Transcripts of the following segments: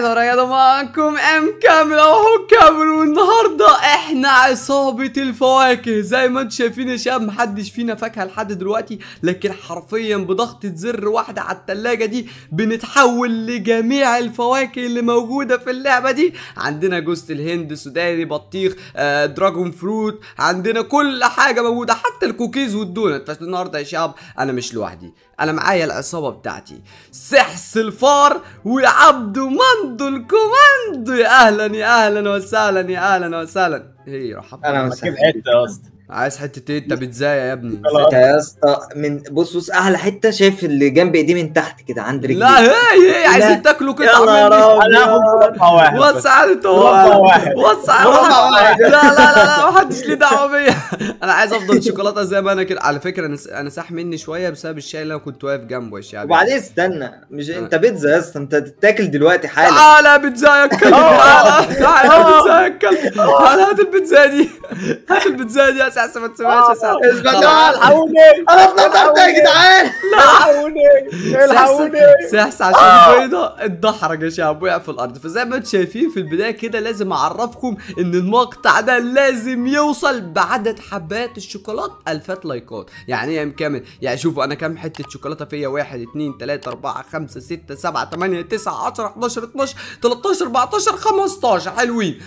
رياضة رياضة معاكم ام كامل اهو كامل والنهاردة احنا عصابة الفواكه زي ما انتم شايفين يا شباب محدش فينا فاكهة لحد دلوقتي لكن حرفيا بضغطة زر واحدة على التلاجة دي بنتحول لجميع الفواكه اللي موجودة في اللعبة دي عندنا جوز الهند سوداني بطيخ آه دراجون فروت عندنا كل حاجة موجودة حتى الكوكيز والدونت بس النهاردة يا شباب انا مش لوحدي انا معايا العصابة بتاعتي سحس الفار وعبدو مندو الكوماندو يا اهلا يا اهلا وسهلا يا اهلا وسهلا هي رحب انا بك. مسكين حته يا اسطى عايز حتة ايه انت بتزايا يا ابني خلاص. يا اسطى من بص بص احلى حته شايف اللي جنب ايديه من تحت كده عند رجليه لا هي هي عايزين لا. تاكلوا يلا يا قطعة مني رب انا هاخد مربع واحد بس. وسع انت مربع واحد. وسع مربع واحد. لا لا لا لا محدش ليه دعوه بيا انا عايز افضل شوكولاته زي ما انا كده على فكره انا س- انا ساح مني شويه بسبب الشاي اللي انا كنت واقف جنبه يا شباب وبعدين استنى مش انت بيتزا يا اسطى انت تتاكل دلوقتي حالا تعالى يا بيتزا يا كلب تعالى تعالى يا بيتزا يا كلب تعالى هات البيتزا دي هات البيتزا دي يا سعسة ما تسيبهاش يا سعسة اسمع خلاص. تعال الحقوني انا اتنطرت يا جدعان الحقوني الحقوني سحس عشان البيضة اتدحرج يا شباب وقع في الارض فزي ما انتم شايفين في البدايه كده لازم اعرفكم ان المقطع ده لازم يوصل بعدد حبات الشوكولاته الفات لايكات يعني ايه يا كامل يعني شوفوا انا كام حته شوكولاته فيا 1 2 3 4 5 6 7 8 9 10 11 12 13 14 15 حلوين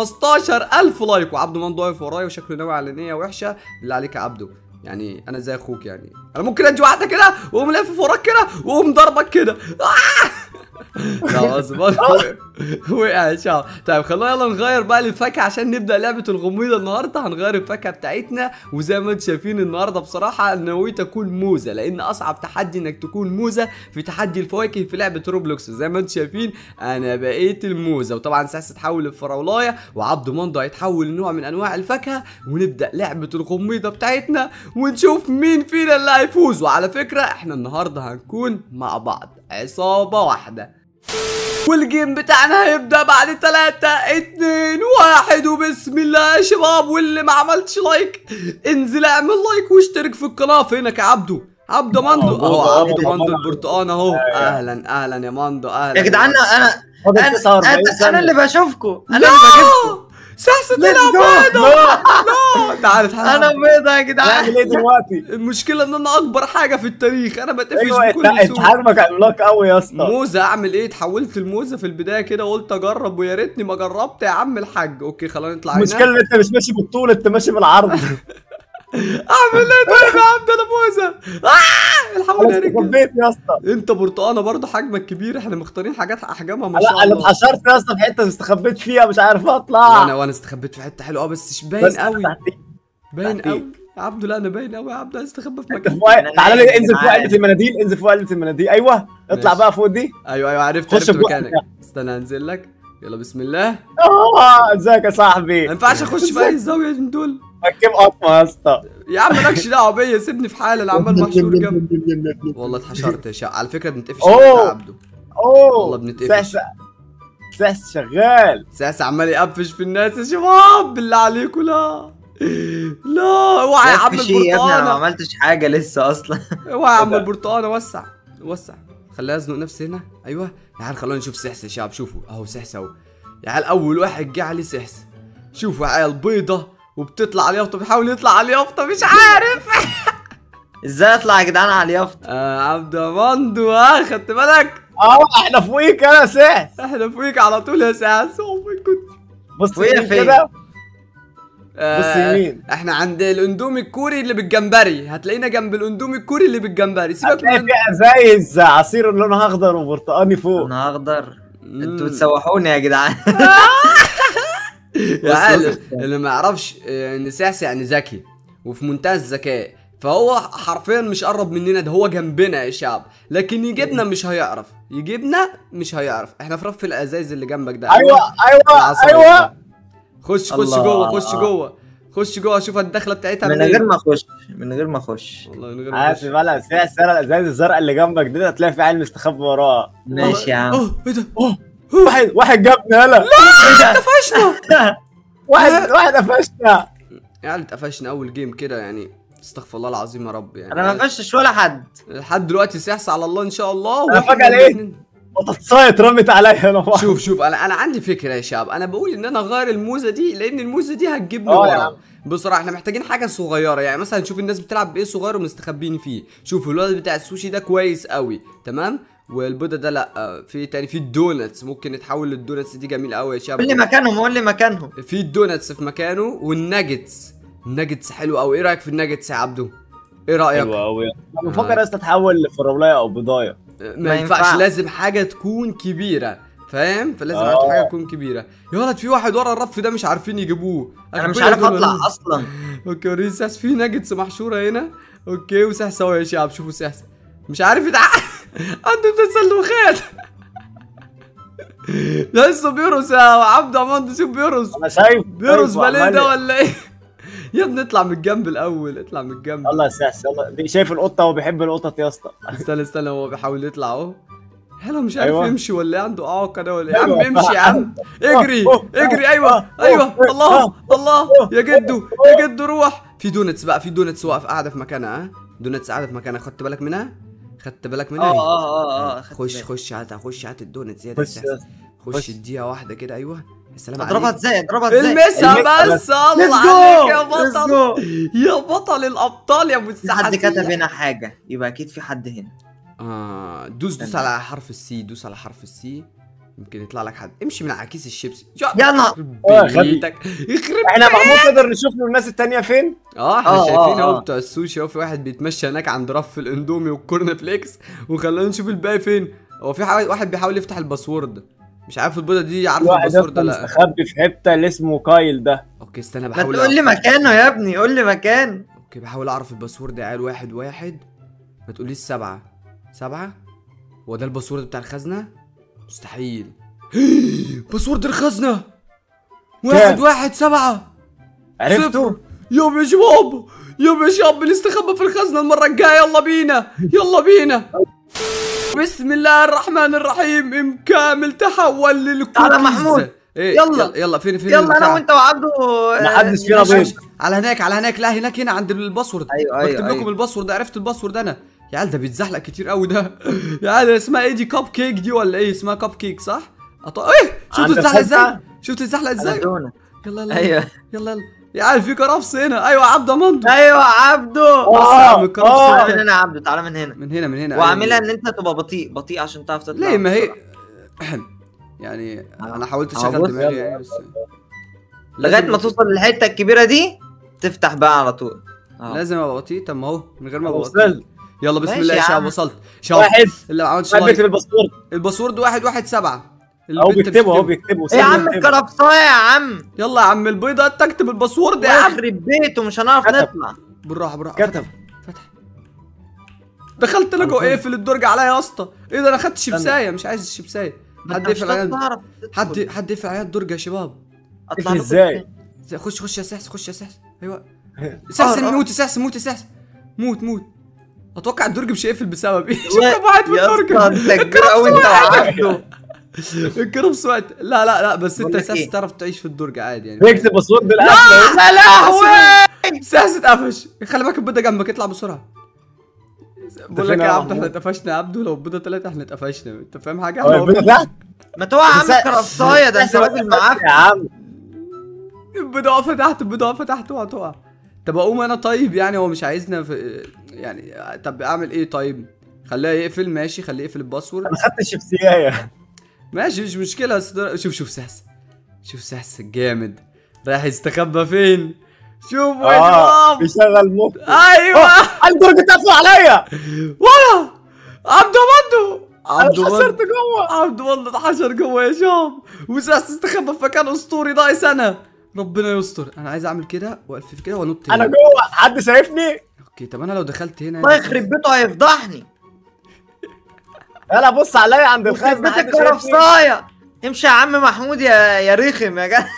15000 لايك وعبده مندو واقف ورايا وشكله ناوي على نيه وحشه بالله عليك يا عبده يعني انا زي اخوك يعني انا ممكن ادي واحده كده واقوم لافف وراك كده واقوم ضربك كده آه! لا اصبر وقع يا شباب طيب خلونا يلا نغير بقى للفاكهه عشان نبدا لعبه الغميضه النهارده هنغير الفاكهه بتاعتنا وزي ما انتم شايفين النهارده بصراحه انا نويت اكون موزه لان اصعب تحدي انك تكون موزه في تحدي الفواكه في لعبه روبلوكس زي ما انتم شايفين انا بقيت الموزه وطبعا ساس اتحول للفراولايه وعبد مندو هيتحول لنوع من انواع الفاكهه ونبدا لعبه الغميضه بتاعتنا ونشوف مين فينا اللي هيفوز وعلى فكره احنا النهارده هنكون مع بعض عصابه واحده والجيم بتاعنا هيبدا بعد 3 2 1 وبسم الله يا شباب واللي ما عملتش لايك انزل اعمل لايك واشترك في القناه فينك يا عبدو عبدو مندو موجود اهو أهو، عبدو موجود. مندو البرتقان اهو اهلا اهلا يا مندو اهلا يا جدعان انا فاضل انا 49 انا, أنا ثانية. اللي بشوفكم انا لا اللي بجيبكم سحسة Let's تلعب go. بيضة لا تعال تعال انا بيضة يا جدعان نعمل ايه دلوقتي؟ المشكلة ان انا اكبر حاجة في التاريخ انا بتقفش ايوه بكل انت انت سهولة حجمك عملاق قوي يا اسطى موزة اعمل ايه اتحولت الموزة في البداية كده وقلت اجرب ويا ريتني ما جربت يا عم الحاج اوكي خلينا نطلع هنا. المشكله ان انت مش ماشي بالطول انت ماشي بالعرض اعمل ايه طيب يا عم ده انا موزة اه الحمد لله يا رجالة خبيت يا اسطى انت برتقانة برضه حجمك كبير احنا مختارين حاجات احجامها ما لا شاء انا الله اتحشرت يا اسطى في حته استخبيت فيها مش عارف وانا اطلع وانا استخبيت في حتة حلوة اه بس مش باين بس قوي تحتيك. باين تحتيك. قوي يا عبدو لا انا باين قوي يا عبدو عايز استخبى في انت مكان فوق أنا تعالى نايم لي انزل فوق معاك. علبه المناديل انزل فوق علبه المناديل ايوه اطلع ماشي. بقى فوق دي ايوه ايوه عرفت خش عرفت بقى. مكانك استنى انزل لك يلا بسم الله اه ازيك يا صاحبي ما ينفعش اخش في اي زاويه من دول ركب قطمه يا اسطى يا عم مالكش دعوه بيا سيبني في حالي انا عمال محشور جنب والله اتحشرت يا شا على فكره بنتقفش أوه. يا عبده اوه والله بنتقفش. سحس سحس شغال ساس عمال يقفش في الناس يا شباب بالله عليكم لا لا اوعى يا عم مفيش إيه يا ابني انا ما البرتقانه عملتش حاجة لسه اصلا اوعى يا عم ده؟ البرتقانه وسع وسع خليها ازنق نفسي هنا ايوه يا عيال خلونا نشوف سحس يا شباب شوفوا اهو سحس اهو يا عيال اول واحد جه عليه سحس شوفوا يا عيال بيضه وبتطلع على اليافطه بيحاول يطلع على اليافطه مش عارف ازاي اطلع يا جدعان على اليافطة آه عبد مندو ها خدت بالك اه احنا فوقيك انا سحس احنا فوقيك على طول يا ساس اوه ماي جود بص فوقيا يمين فين؟ كده آه، بص يمين. احنا عند الاندومي الكوري اللي بالجمبري هتلاقينا جنب الاندومي الكوري اللي بالجمبري سيبك هتلاقي من في ازايز عصير لونها اخضر وبرتقاني فوق انا اخضر مم. انتوا بتسوحوني يا جدعان يا عيال اللي ما يعرفش آه، ان ساس يعني ذكي وفي منتهى الذكاء فهو حرفيا مش قرب مننا ده هو جنبنا يا شعب لكن يجيبنا مش هيعرف يجيبنا مش هيعرف احنا في رف الازايز اللي جنبك ده ايوه ايوه العصاية ايوه ده. خش خش الله. جوه خش جوه خش جوه شوف الدخله بتاعتها من منين. غير ما اخش من غير ما اخش والله من غير ما عارف أخش. بقى سحس انا الازايز الزرقاء اللي جنبك دي هتلاقي في عيل مستخبي وراها ماشي يا عم اوه ايه ده واحد واحد جابني هلا اتقفشنا واحد واحد قفشنا يعني اتقفشنا اول جيم كده يعني استغفر الله العظيم يا رب يعني انا ما فشش ولا حد لحد دلوقتي سيحس على الله ان شاء الله أنا وإحنا فجأة لقيت- الاتنين- بطاطسايه اترمت عليا انا واحد. شوف شوف انا انا عندي فكره يا شباب انا بقول ان انا اغير الموزه دي لان الموزه دي هتجيبني اه يا ورا عم. بصراحه احنا محتاجين حاجه صغيره يعني مثلا نشوف الناس بتلعب بايه صغير ومستخبين فيه شوف الولد بتاع السوشي ده كويس قوي تمام والبودا ده لا في تاني في الدونتس ممكن نتحول للدونتس دي جميل قوي يا شباب قول لي مكانهم قول لي مكانهم في الدونتس في مكانه والناجتس الناجتس حلو قوي ايه رايك في الناجتس يا عبدو ايه رايك حلوه قوي انا بفكر اصلا اتحول لفراولايه او بضايه ما, ما ينفعش ينفعش. لازم حاجه تكون كبيره فاهم فلازم آه. حاجه تكون كبيره يا ولد في واحد ورا الرف ده مش عارفين يجيبوه انا مش ربنا عارف يكون اطلع وليه. اصلا اوكي وريني ساس في ناجتس محشوره هنا اوكي وسحس اهو يا شباب شوفوا سحس مش عارف يتع عنده تسلخات لسه بيرقص يا عبد عماد شوف بيرقص انا شايف بيرقص شايف باليه ده وعمال- ولا ايه يا ابني اطلع من الجنب الاول اطلع من الجنب يلا يا ساس يلا دي شايف القطه هو بيحب القطط يا اسطى استنى استنى هو بيحاول يطلع اهو حلو مش عارف أيوة. يمشي ولا إيه؟ عنده اعاقه ده ولا إيه؟ يا عم أيوة. امشي يا عم اجري أوه، اجري أوه، ايوه أوه، ايوه أوه، الله أوه، الله يا جدو يا جدو روح في دونتس بقى في دونتس واقف قاعده في مكانها ها دونتس قاعده في مكانها خدت بالك منها خدت بالك منها اه أهي. اه اه اه خدت خش بالي. خش هات خش هات الدونتس يا ده خش يا اسطى. خش خش. اديها واحده كده ايوه يا سلام اضربها عليك ازاي اضربها ازاي المسها المسها بس الله ليتس عليك يا جو ليتس بطل جو يا بطل الابطال يا ابو في حد السحاسية. كتب هنا حاجه يبقى اكيد في حد هنا آه دوس دوس استنى. على حرف السي دوس على حرف السي يمكن يطلع لك حد امشي من على كيس الشيبسي يا يا نهار يخرب آه، غبي. بيتك يخرب احنا محمود نقدر نشوف له الناس التانية فين؟ اه احنا آه، شايفين آه، اهو آه. بتوع السوشي اهو في واحد بيتمشى هناك عند رف الاندومي والكورن فليكس وخلونا نشوف الباقي فين هو في حاجة- واحد بيحاول يفتح الباسورد مش عارف البيضه دي عارفه واحد الباسورد اصلا ولا لا مستخبي في حته اللي اسمه كايل ده اوكي استنى ما بحاول تقول لي أعرف- مكانه يا ابني قول لي مكان اوكي بحاول اعرف الباسورد يا عيال واحد واحد ما تقوليش سبعة سبعة هو ده الباسورد بتاع الخزنة مستحيل باسورد الخزنة واحد كام؟ واحد سبعة عرفته؟ صفر. يوم يا شباب يوم يا شباب بنستخبى في الخزنة المرة الجاية يلا بينا يلا بينا بسم الله الرحمن الرحيم ام كامل تحول للكوكيز تعالى محمود. إيه يلا. يلا يلا فين فين يلا انا البتاع؟ وانت وعبده ما حدش فينا ماشي. بيض على هناك على هناك لا هناك هنا عند الباسورد ايوه ايوه بكتب لكم ايوه الباسورد عرفت الباسورد انا يا عيال ده بيتزحلق كتير قوي ده يا عيال اسمها ايه دي كاب كيك دي ولا ايه اسمها كاب كيك صح أط... ايه شفت عند اتزحلق ازاي الفتحة؟ شفت اتزحلق انا ازاي دونة. يلا يلا ايوه يلا يلا يا عيال في كرفس هنا ايوه عبد مندو ايوه عبده بص يا عم الكرفس آه. تعالى من هنا. هنا يا عبده تعالى من هنا من هنا من هنا واعملها أيوة. ان انت تبقى بطيء بطيء عشان تعرف تطلع ليه ما هي بسرعة. يعني انا حاولت أهو اشغل بص، دماغي يلا. يعني بس لغايه لازم- ما توصل للحته الكبيره دي تفتح بقى على طول آه. لازم ابقى بطيء طب ما هو من غير ما ابقى بطيء وصلت يلا بسم ماشي الله يا يا شباب عم. وصلت شباب واحد اللي ما عملتش ما لايك بيكتب الباسورد الباسورد واحد واحد سبعة هو البنت بيكتبه هو بتكتبه. بيكتبه ايه يا سيبه عم يكتبه. الكرفصايه يا عم يلا يا عم البيضة تكتب الباسورد يا عم يخرب بيته مش هنعرف كتب. نطلع بالراحة بالراحة كتب فتح دخلت لقوا أنا اقفل الدرج عليا يا اسطى ايه ده انا خدت شيبسايه مش عايز الشيبسايه ما حد أنت مش يقفل عليا هتعرف حد تدخل. حد يقفل عليا الدرج يا شباب اطلع تدخل لكم ازاي؟ ازاي خش خش يا سحس خش يا سحس ايوه سحس آه، آه. موت سحس موت سحس موت موت اتوقع الدرج مش هيقفل بسبب ايه شوف لا، كم واحد في يا الدرج اسطى انت كبير قوي انت وعبده الكرفس وقت لا لا لا بس انت بقول لك سحس إيه؟ تعرف تعيش في الدرج عادي يعني بيكتب باسورد القفله يا لهوي سحس اتقفش خلي بالك البيضه جنبك اطلع بسرعه بقول لك فين يا يا عبد احنا محمود؟ اتقفشنا يا عبدو لو البيضه ثلاثه احنا اتقفشنا انت فاهم حاجه هو احنا البيضة تحت ما توقع يا عم بس- الكرفصايه ده انت راجل معفن يا عم البيضه واقفه تحت البيضه واقفه تحت وهتقع طب اقوم انا طيب يعني هو مش عايزنا في يعني طب اعمل ايه طيب خليها يقفل ماشي خليه يقفل الباسورد انا خدت الشيبسيايه ماشي مش مشكله بس ده- شوف شوف سحس شوف سحس الجامد رايح يستخبى فين شوف يا اه شباب بيشغل مخ ايوه الدرج اتقفل عليا ولا عبد مندو عبد انا مندو حشرت جوه عبد والله اتحشر جوه يا شام وساس استخبى في مكان اسطوري ناقص انا ربنا يستر انا عايز اعمل كده والف كده وانط انا هنا. جوه حد شايفني اوكي طب انا لو دخلت هنا الله يخرب بيته هيفضحني يلا بص عليا عند يخرب الخزنه بيت حد شايفني الكرفصايه امشي يا عم محمود يا يا رخم يا جدع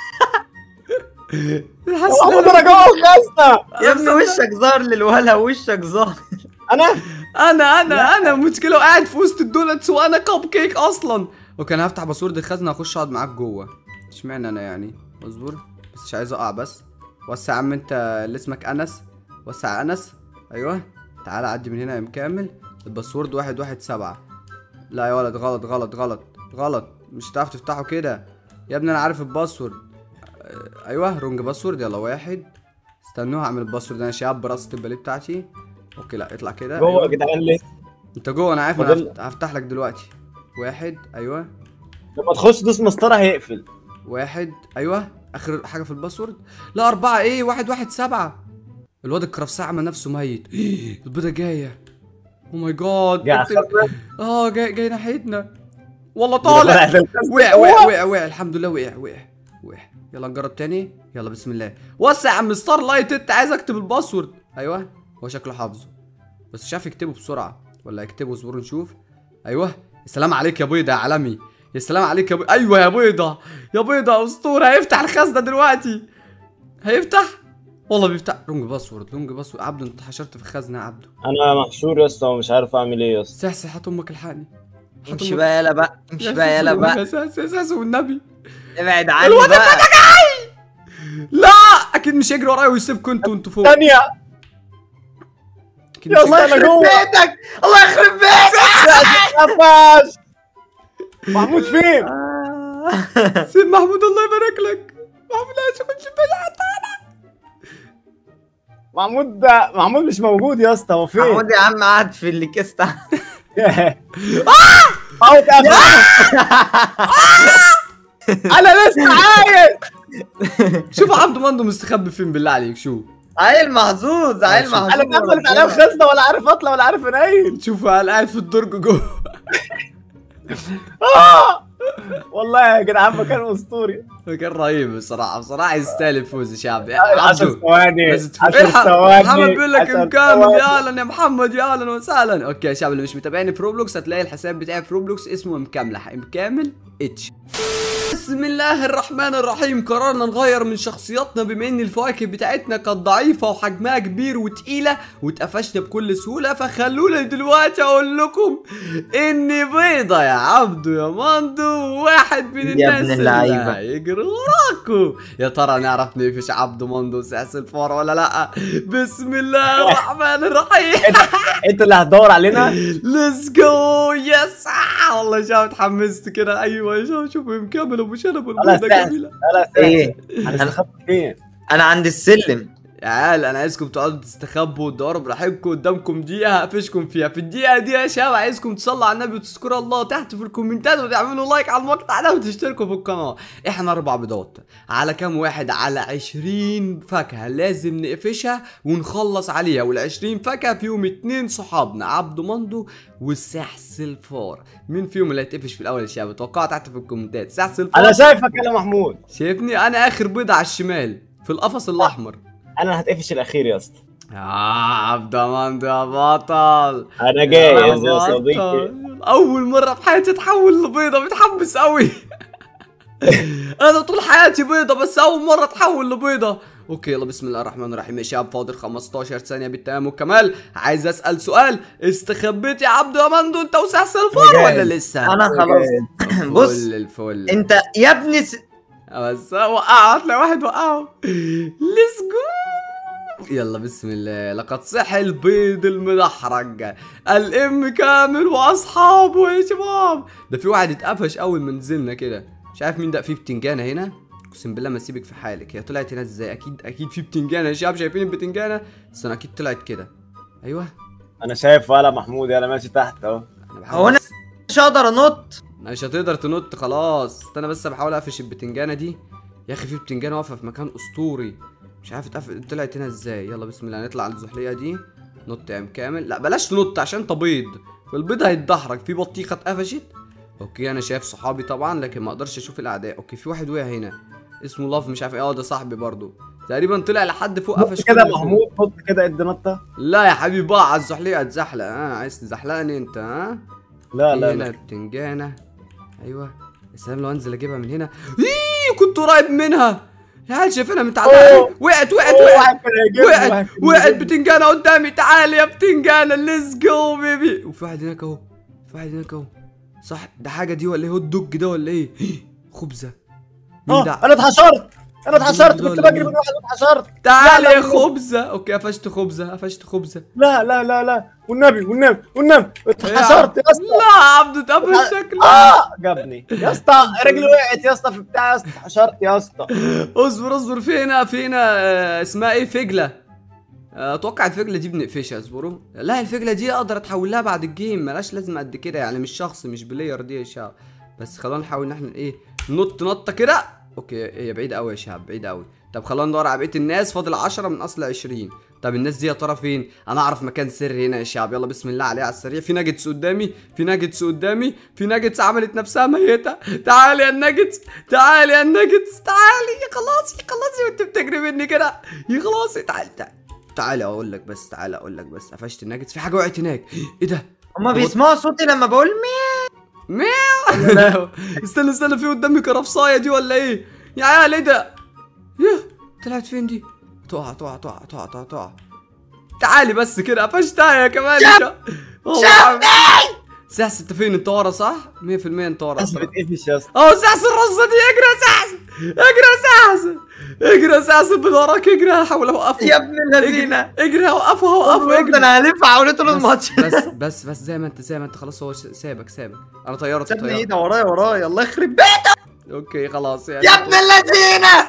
حاسس محمود إن انا جوه الخزنه يا ابني وشك ظهر للولا وشك ظهر انا انا انا انا المشكله قاعد في وسط الدونتس وانا كاب كيك اصلا اوكي انا هفتح باسورد الخزنه اخش اقعد معاك جوه اشمعنى انا يعني اصبر بس مش عايز اقع بس وسع يا عم انت اللي اسمك انس وسع يا انس ايوه تعالى عدي من هنا يا مكامل الباسورد واحد واحد سبعة لا يا ولد غلط غلط غلط غلط مش هتعرف تفتحه كده يا ابني انا عارف الباسورد آه، ايوه رونج باسورد يلا واحد استنوا هعمل الباسورد انا شاب براسة الباليه بتاعتي اوكي لا اطلع كده جوه يا أيوة. جدعان ليه انت جوه انا عارف انا فاضل- هفت- هفتح لك دلوقتي واحد ايوه لما تخش دوس مسطره هيقفل واحد ايوه اخر حاجه في الباسورد لا اربعه ايه واحد واحد سبعه الواد الكرفساء عمل نفسه ميت البيضه جايه او ماي جاد يا انت- اه جاي جاي ناحيتنا والله طالع طالع وقع وقع وقع وقع الحمد لله وقع وقع وقع يلا نجرب تاني يلا بسم الله وسع يا عم ستار لايت انت عايز اكتب الباسورد ايوه هو شكله حافظه بس مش عارف يكتبه بسرعه ولا يكتبه اصبروا نشوف ايوه السلام عليك يا بيضه يا عالمي يا سلام عليك يا بيضة ايوه يا بيضه يا بيضه اسطوره هيفتح الخزنه دلوقتي هيفتح والله بيفتح لونج باسورد لونج باسورد عبده انت حشرت في الخزنه يا عبده انا محشور يا اسطى ومش عارف اعمل ايه يا اسطى سحسح هات امك الحقني هات امشي أمك. بقى يلا بقى امشي بقى يلا بقى يا سحس يا سحس والنبي ابعد عني الواد بقى لا اكيد مش هيجري ورايا ويسيبكم انتوا وانتوا فوق ثانيه أكيد يا مش الله هيجري. انا جوه بيتك الله يخرب بيتك قفش محمود فين سيب محمود الله يبارك لك محمود لا تكون شبه محمود ده محمود مش موجود يا اسطى هو فين محمود يا عم قعد في الكيس تحت اوت انا لسه عايز شوف عبده مندو مستخبي فين بالله عليك شوف عيل محظوظ عيل محظوظ انا اتقفلت عليا الخزنه ولا عارف اطلع ولا عارف انيل شوف انا قاعد في الدرج جوه آه! والله يا جدعان مكان اسطوري كان رهيب بصراحه بصراحه يستاهل الفوز يا شعب 10 عبده ثواني لازم تفوز 10 الحق ثواني محمد بيقول لك 10 مكامل ثواني. يا اهلا يا محمد يا اهلا وسهلا اوكي يا شباب اللي مش متابعني في روبلوكس هتلاقي الحساب بتاعي في روبلوكس اسمه مكامله مكامل اتش بسم الله الرحمن الرحيم قررنا نغير من شخصياتنا بما ان الفواكه بتاعتنا كانت ضعيفه وحجمها كبير وتقيله واتقفشنا بكل سهوله فخلونا دلوقتي اقول لكم اني بيضه يا عبدو يا ماندو واحد من يا الناس ابن اللي اللعيبة. هيجري وراكم يا ترى نعرف نقفش عبدو ماندو وساس الفار ولا لا بسم الله الرحمن الرحيم انت اللي هتدور علينا ليتس جو يس والله شاف اتحمست كده ايوه شوف شوف مكمل ابو شنب خلاص البيضه سهل. جميله لا ايه انا استخبت فين انا عند السلم يا عيال انا عايزكم تقعدوا تستخبوا وتدوروا براحتكم قدامكم دقيقه هقفشكم فيها في الدقيقه دي يا شباب عايزكم تصلوا على النبي وتذكروا الله تحت في الكومنتات وتعملوا لايك على المقطع ده وتشتركوا في القناه احنا اربع بيضات على كام واحد على 20 فاكهه لازم نقفشها ونخلص عليها وال20 فاكهه فيهم اتنين صحابنا عبده مندو والسحس الفار مين فيهم اللي هيتقفش في الاول يا شباب اتوقعوا تحت في الكومنتات سحس الفار انا شايفك يا محمود شايفني انا اخر بيضه على الشمال في القفص الاحمر انا هتقفش الاخير يا اسطى يا عبد مندو يا بطل انا جاهز يا بطل. صديقي اول مره في حياتي اتحول لبيضه متحمس قوي انا طول حياتي بيضه بس اول مره اتحول لبيضه اوكي يلا بسم الله الرحمن الرحيم يا شباب فاضل 15 ثانيه بالتمام والكمال عايز اسال سؤال استخبيت يا عبدو يا مندو انت وسحس الفار جاهز. ولا لسه انا خلاص بص فل الفل انت يا ابني س... بس وقعوا هتلاقي واحد وقعه ليتس جو يلا بسم الله لقد صح البيض المدحرج الام كامل واصحابه يا شباب ده في واحد اتقفش اول ما نزلنا كده مش عارف مين ده في بتنجانه هنا اقسم بالله ما اسيبك في حالك هي طلعت هنا ازاي اكيد اكيد في بتنجانه يا شباب شايفين البتنجانه بس انا اكيد طلعت كده ايوه انا شايف ولا محمود انا ماشي تحت اهو انا بحاول هو انا بس- مش هقدر انط مش هتقدر تنط خلاص استنى بس بحاول اقفش البتنجانه دي يا اخي في بتنجانه واقفه في مكان اسطوري مش عارف اتقفل طلعت هنا ازاي يلا بسم الله نطلع على الزحليقه دي نط يا ام كامل لا بلاش تنط عشان انت بيض والبيض هيتدحرج في بطيخه اتقفشت اوكي انا شايف صحابي طبعا لكن ما اقدرش اشوف الاعداء اوكي في واحد وقع هنا اسمه لاف مش عارف ايه اه ده صاحبي برضو تقريبا طلع لحد فوق نط قفش كده كل يا اللي فوق. محمود نط كده ادي نطه لا يا حبيبي بقى على الزحليقه اتزحلق ها عايز تزحلقني انت ها لا في لا هنا لا بتنجانة ايوه يا سلام لو انزل اجيبها من هنا إيه كنت قريب منها يا عيال شايفينها متعلقة أوه. وقعت وقعت أوه، وقعت واحد كان هيجيبني، وقعت واحد كان وقعت هيجيبني. بتنجانة قدامي تعال يا بتنجانة ليتس جو بيبي وفي واحد هناك اهو في واحد هناك اهو صح ده حاجة دي ولا ايه هوت دوج ده ولا ايه خبزة مين اه ده انا اتحشرت انا اتحشرت كنت بجري من واحد واتحشرت تعال لا، يا لا. خبزه اوكي قفشت خبزه قفشت خبزه لا لا لا لا والنبي والنبي والنبي اتحشرت يا اسطى لا عبده اتقفش شكله اه جابني يا اسطى رجلي وقعت يا اسطى في بتاع يا اسطى اتحشرت يا اسطى اصبر اصبر في هنا في هنا آه، اسمها ايه فجله آه، اتوقع الفجله دي بنقفشها اصبروا لا الفجله دي اقدر اتحولها بعد الجيم ملاش لازم قد كده يعني مش شخص مش بلاير دي يا شباب بس خلونا نحاول ان احنا ايه نط نطه كده اوكي هي بعيده قوي يا شباب بعيده قوي طب خلونا ندور على بقيه الناس فاضل 10 من اصل 20 طب الناس دي يا ترى فين انا اعرف مكان سري هنا يا شباب يلا بسم الله عليه على السريع في ناجتس قدامي في ناجتس قدامي في ناجتس عملت نفسها ميته تعالي يا الناجتس تعالي يا الناجتس تعالي يا خلاص يا خلاص وانت بتجري مني كده يا خلاص تعالي تعالي تعالي اقول لك بس تعالي اقول لك بس قفشت الناجتس في حاجه وقعت هناك ايه ده هما بيسمعوا صوتي لما بقول مين مياو استنى استنى في قدامي كرفصايه دي ولا ايه يا عيال ايه ده ياه طلعت فين دي تقع تقع تقع تقع تقع تقع تعالي بس كده قفشتها يا كمان شافني سحس انت فين انت ورا صح 100% انت ورا بس بتقفش يا اسطى اهو سحس الرصه دي اجري يا سحس اجري يا سحس اجري يا سحس من وراك اجري هحاول اوقفه يا ابن اللذينه اجري اجري هوقفه هوقفه ده اجري انا هلف حوالي طول بس الماتش بس بس بس زي ما انت زي ما انت خلاص هو سابك سابك انا طيارتي سابني ايه طيارة ده ورايا ورايا الله يخرب بيتك اوكي خلاص يعني يا ابن اللذينه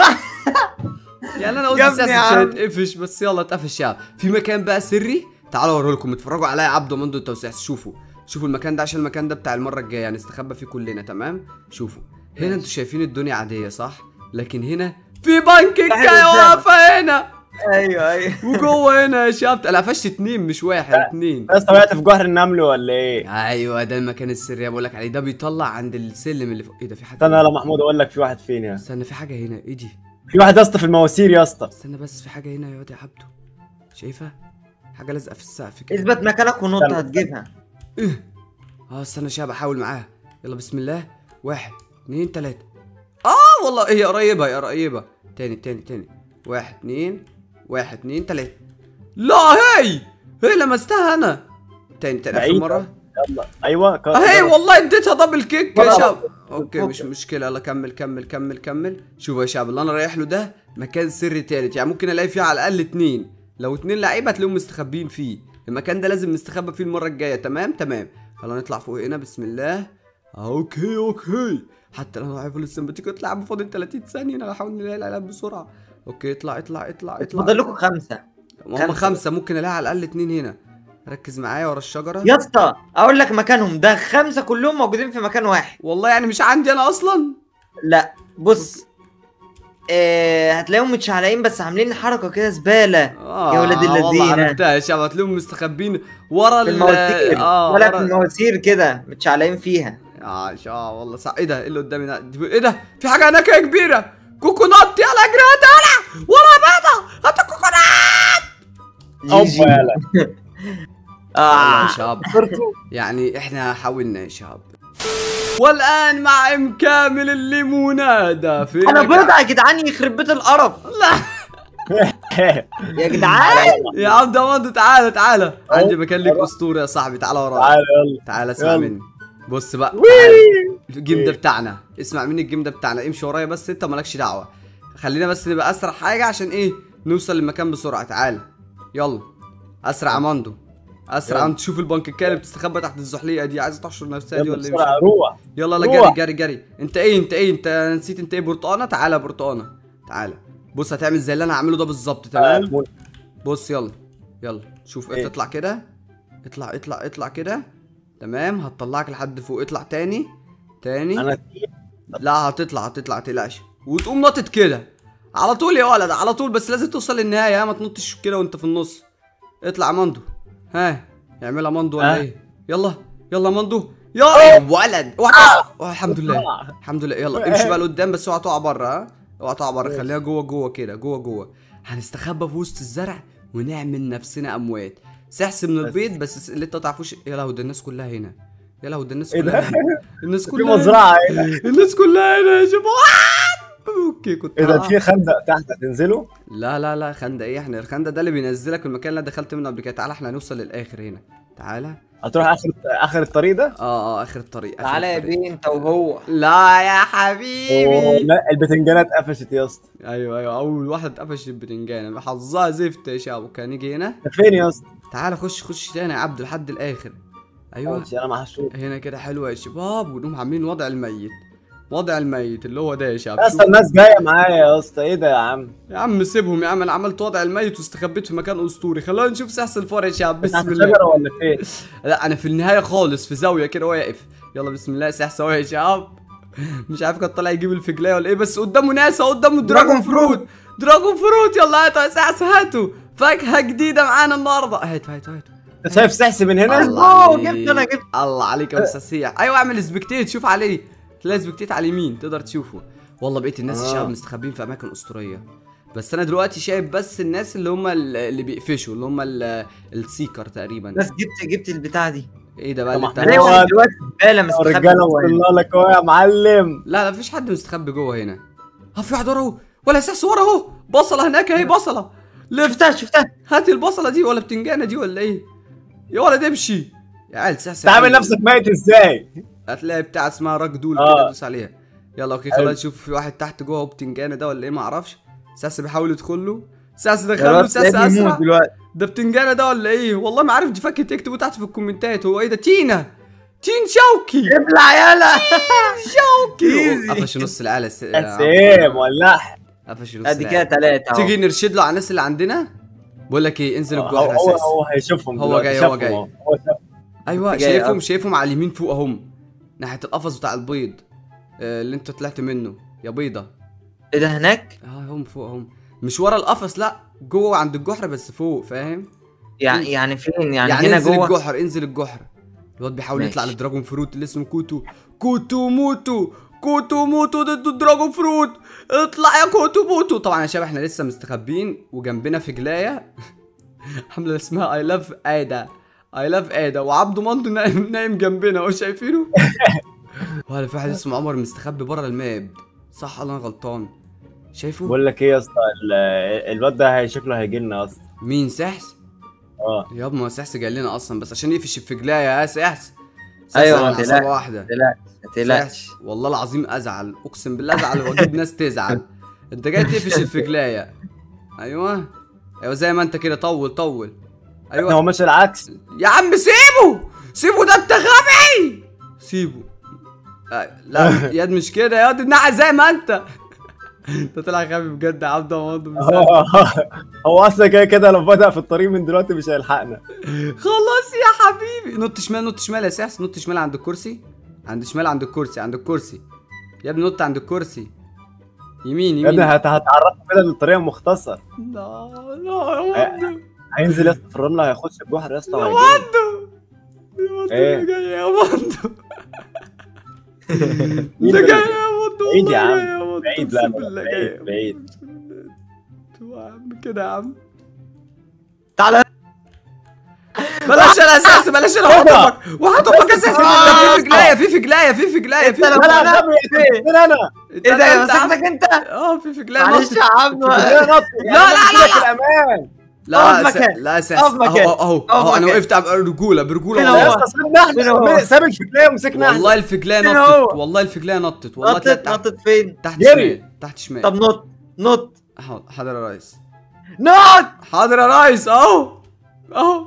يعني انا قلت يا ابني ساسي يا عشان عم. اتقفش بس يلا اتقفش يا في مكان بقى سري تعالوا اوريه لكم اتفرجوا عليا عبده ومندو انت وساس شوفوا شوفوا المكان ده عشان المكان ده بتاع المره الجايه هنستخبى فيه كلنا تمام شوفوا هنا انتوا شايفين الدنيا عاديه صح لكن هنا في بانكيكايه قدامك. واقفه هنا ايوه ايوه وجوه هنا يا شباب انا قفشت اتنين مش واحد اتنين يا اسطى وقعت في جحر النمل ولا ايه؟ ايوه ده المكان السري اللي بقول لك عليه ده بيطلع عند السلم اللي فوق ايه ده في حاجه استنى يلا محمود اقول لك في واحد فين يا اسطى استنى في حاجه هنا ايه دي في واحد يا اسطى في المواسير يا اسطى استنى بس في حاجه هنا يا واد يا عبده شايفها حاجه لازقه في السقف كده اثبت مكانك ونط استنى. هتجيبها اه استنى شويه بحاول معاها يلا بسم الله واحد اتنين تلاته اه والله هي قريبه هي قريبه تاني تاني تاني واحد اتنين واحد اتنين تلاته لا هي هي لمستها انا تاني تاني اخر بعيد. مره يلا ايوه ك- اهي والله اديتها دبل كيك يا والله. شباب اوكي مش مشكله يلا كمل كمل كمل كمل شوفوا يا شباب اللي انا رايح له ده مكان سري تالت يعني ممكن الاقي فيه على الاقل اتنين لو اتنين لعيبه هتلاقيهم مستخبين فيه المكان ده لازم نستخبى فيه المره الجايه تمام تمام يلا نطلع فوق هنا بسم الله اوكي اوكي حتى لو عارف السمباتيك تلعب فاضل 30 ثانيه انا بحاول نلاقي العيال بسرعه اوكي اطلع اطلع اطلع اطلع فاضل لكم خمسه هم خمسة. خمسه ممكن الاقي على الاقل اتنين هنا ركز معايا ورا الشجره يا اسطى اقول لك مكانهم ده خمسه كلهم موجودين في مكان واحد والله يعني مش عندي انا اصلا لا بص آه هتلاقيهم متشعلقين بس عاملين حركه كده زباله آه يا ولاد والله اللذينة. عرفتها يا شباب هتلاقيهم مستخبين ورا في ال المواسير اه ولا في ورا المواسير كده متشعلقين فيها اه شا والله صح ايه ده ايه اللي قدامي ده دي- ايه ده في حاجه هناك يا كبيره كوكونات يلا اجري هات يلا ورا بيضه هات الكوكونات جي جي اوبا يلا آه. اه يا شباب يعني احنا حاولنا يا شباب والان مع ام كامل الليموناده في انا مكان- بيضة يا جدعان يخرب بيت القرف لا يا جدعان يا عبد مندو تعالى تعالى عندي مكان ليك اسطوره يا صاحبي تعالى ورايا تعال يلا تعال اسمع يلا. مني بص بقى وي. تعال. الجيم ده بتاعنا اسمع مني الجيم ده بتاعنا امشي ورايا بس انت مالكش دعوه خلينا بس نبقى اسرع حاجه عشان ايه نوصل للمكان بسرعه تعال يلا اسرع يا ماندو اسرع يلا. انت شوف البنكيكه اللي بتستخبى تحت الزحليقه دي عايزه تحشر نفسها دي يلا ولا ايه مش بسرعه عارف. روح يلا يلا روح. جري جري جري انت ايه انت ايه انت نسيت انت ايه برتقانه تعالى يا برتقانه تعالى بص هتعمل زي اللي انا هعمله ده بالظبط تمام تعال. بص يلا يلا شوف إيه؟ انت اطلع كده اطلع اطلع اطلع كده تمام هتطلعك لحد فوق اطلع تاني تاني انا لا هتطلع هتطلع متقلقش وتقوم ناطط كده على طول يا ولد على طول بس لازم توصل للنهايه ها ما تنطش كده وانت في النص اطلع يا مندو ها يعملها مندو ولا ها؟ ايه يلا يلا يا مندو يا ولد اوعى تقع. الحمد لله الحمد لله يلا امشي بقى لقدام بس اوعى تقع بره ها اوعى تقع بره خليها جوه جوه كده جوه جوه هنستخبى في وسط الزرع ونعمل نفسنا اموات سحس من البيض بس اللي انت ما تعرفوش يا لهوي ده الناس كلها هنا يا لهوي ده الناس ايه كلها ده؟ هنا الناس في كلها هنا. مزرعه هنا الناس كلها هنا يا شباب اوكي كنت ايه ده هقع. في خندق تحت هتنزله لا لا لا خندق ايه احنا الخندق ده اللي بينزلك من المكان اللي انا دخلت منه قبل كده تعالى احنا هنوصل للاخر هنا تعالى هتروح اخر اخر الطريق ده اه اه اخر الطريق آخر تعالى يا الطريق. بيه انت وهو لا يا أوه، حبيبي لا البتنجانات قفشت يا اسطى ايوه ايوه اول واحد قفش البتنجان حظها زفت يا شباب كان يجي هنا أنت فين يا اسطى تعالى خش خش تاني يا عبد لحد الاخر ايوه ماشي، انا محشور هنا كده حلوه يا شباب ونقوم عاملين وضع الميت وضع الميت اللي هو ده يا شباب يا اسطى الناس جايه معايا يا اسطى ايه ده يا عم يا عم سيبهم يا عم انا عملت وضع الميت واستخبيت في مكان اسطوري خلونا نشوف سحس الفار يا شباب تحت بسم الله الشجره ولا فين لا انا في النهايه خالص في زاويه كده واقف يلا بسم الله سحس اهو يا شباب مش عارف كان طالع يجيب الفجلايه ولا ايه بس قدامه ناس اهو قدامه دراجون فروت دراجون فروت يلا هاتوا يا سحس هاتوا فاكهه جديده معانا النهارده هاتوا هاتوا هاتوا انت شايف سحس من هنا الله جبت انا جبت الله عليك يا مساسيح ايوه اعمل سبكتيت شوف عليه تلاقي سبكتيت على اليمين تقدر تشوفه والله بقيت الناس آه. الشباب مستخبين في اماكن اسطوريه بس انا دلوقتي شايف بس الناس اللي هم ال- اللي بيقفشوا اللي هم ال- السيكر تقريبا بس جبت جبت البتاع دي ايه ده بقى طب اللي ما بتاع إحنا ليه هو- واحد دلوقتي زباله يا مستخبي رجاله جوه هنا. وصلنا لك اهو يا معلم لا لا مفيش حد مستخبي جوه هنا ها في واحد ورا اهو ولا اساس ورا اهو بصله هناك اهي بصله لف شفتها شفتها هات البصله دي ولا بتنجانه دي ولا ايه يا ولد امشي يا عيال سحس تعمل نفسك ميت ازاي هتلاقي بتاع اسمها راك دول آه. كده دوس عليها يلا اوكي حلو. خلاص نشوف في واحد تحت جوه بتنجانه ده ولا ايه ما اعرفش ساس بيحاول يدخل له ساس يا دخله رب ساس سيبني اسرع يموت دلوقتي ده بتنجانه ده ولا ايه والله ما عارف دي فكت تكتبوا تحت في الكومنتات هو ايه ده تينا تين شوقي ابلع يالا شوقي Easy. قفش نص العيال الس- يا سيم ولح قفش نص ادي كده العيال ثلاثة تيجي نرشد له على الناس اللي عندنا بقول لك ايه انزل هو الجحر هو, اساس هو هيشوفهم هو دلوقتي، جاي، هو شافهم جاي. هو شافهم. ايوه جاي شايفهم أب. شايفهم على اليمين فوق اهم ناحيه القفص بتاع البيض آه، اللي انت طلعت منه يا بيضه ايه ده هناك اه هم فوق هم مش ورا القفص لا جوه عند الجحر بس فوق فاهم يعني يعني فين يعني, يعني, هنا انزل جوه الجحر انزل الجحر الواد بيحاول ماشي. يطلع للدراجون فروت اللي اسمه كوتو كوتو موتو كوتو موتو ضد الدراجون فروت اطلع يا كوتو موتو طبعا يا شباب احنا لسه مستخبين وجنبنا في جلايه حمله اسمها اي لاف ادا اي لاف ادا وعبده مانتو نايم نايم جنبنا هو شايفينه ولا في واحد اسمه عمر مستخبي بره الماب صح ولا انا غلطان شايفه بقول لك ايه يا اسطى ال- الواد ده هي- شكله هيجي لنا اصلا مين سحس اه يابا ما سحس جاي لنا اصلا بس عشان يقفش في جلايه يا سحس سحس أيوة، على ما تقلقش. عصابة واحده ما تقلقش ما تقلقش سحس والله العظيم ازعل اقسم بالله ازعل واجيب ناس تزعل انت جاي تقفش الفجلايه ايوه ايوه زي ما انت كده طول طول هو ايوه مش العكس يا عم سيبه سيبه ده انت غبي سيبه آه، لا ياد مش كده ياد النعة زي ما انت انت طلع غبي بجد يا عبد الله هو هو اصلا كده كده لو بدأ في الطريق من دلوقتي مش هيلحقنا خلاص يا حبيبي نط شمال نط شمال يا سحس نط شمال عند الكرسي عند شمال عند الكرسي عند الكرسي يا ابني نط عند الكرسي يمين يا ابني يمين هت- هتعرفه كده للطريق مختصر لا لا يا واد هينزل يا اسطى في الرمله هيخش الجحر يا اسطى يا وهيجي واد يا واد إيه؟ ده جاي يا واد مين ده ده؟ جاي يا واد بعيد يا والله عم. جاي يا واد بعيد لا أقسم لا بالله لا، جاي. بعيد بعيد يا عم كده يا عم تعالى بلاش انا اساس بلاش انا وهطبك وهطبك اساس ده في فجلايه في فجلايه في فجلايه في أنت لو- لا فجلايه لا غبي فين انا ايه ده يا مسكتك انت اه في فجلايه معلش نطت. يا عم لا نط لا، لا، لا. الامان لا اقف س... مكان. لا اساس اقف مكان. اهو اهو اقف اهو انا مكان. وقفت على برجوله برجوله فين والله. يا هو؟ اسطى سيبنا فين هو؟ احنا ساب الفكريه ومسكنا احنا والله الفجلايه فين نطت هو؟ والله الفجلايه نطت والله نطت طلعت تحت نطت فين تحت جري. شمال تحت شمال طب نط نط حاضر حاضر يا ريس نط حاضر يا ريس اهو اهو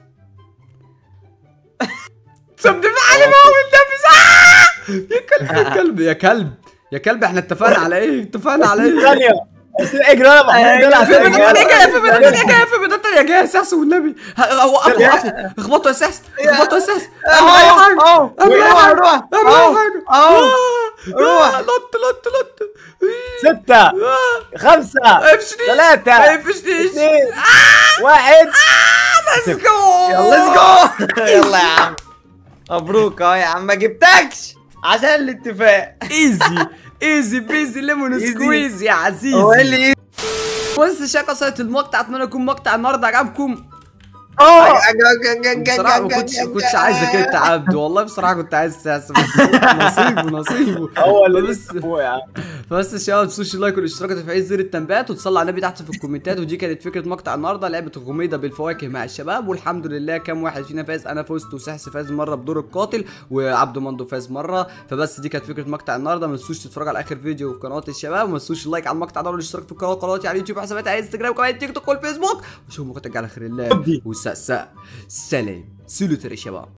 سيبني في حالي ما هو متنفس آه! يا كلب يا كلب يا كلب يا كلب احنا اتفقنا على ايه اتفقنا على ايه ثانيه اجري انا محمود ده في بداية تانية جاية في بداية تانية جاية في بداية تانية جاية يا سحس والنبي ه- وقفوا وقفوا اخبطوا يا سحس اخبطوا يا سحس اعمل اي حاجة اهو اعمل اي روح حاجة روح اعمل اي اهو حاجة اهو آه، روح. آه، لط لط لط ستة آه، خمسة افشني ثلاثة ما يفشنيش اثنين واحد ليتس جو يلا ليتس جو يلا يا عم مبروك اهو يا عم ما جبتكش عشان الاتفاق ايزي ايزي بيزي ليمون إيزي. سكويز يا عزيزي هو ايه اللي بص شكل قصيرة المقطع اتمنى يكون مقطع النهارده عجبكم اه بصراحة ما كنتش ما كنتش عايزك انت عبد والله بصراحة كنت عايز ساس بس نصيبه نصيبه هو اللي بس لسه فوق يا عم فبس يا شباب ما تنسوش اللايك والاشتراك وتفعيل زر التنبيهات وتصلوا على النبي تحت في الكومنتات ودي كانت فكره مقطع النهارده لعبه الغميضه بالفواكه مع الشباب والحمد لله كام واحد فينا فاز انا فزت وسحس فاز مره بدور القاتل وعبده مندو فاز مره فبس دي كانت فكره مقطع النهارده ما تنسوش تتفرجوا على اخر فيديو في قناه الشباب وما تنسوش اللايك على المقطع ده والاشتراك في القناه قناتي على اليوتيوب وحساباتي على انستجرام وكمان تيك توك والفيسبوك واشوفكم مقطع على خير الله والسقساء سلام سلوتر يا شباب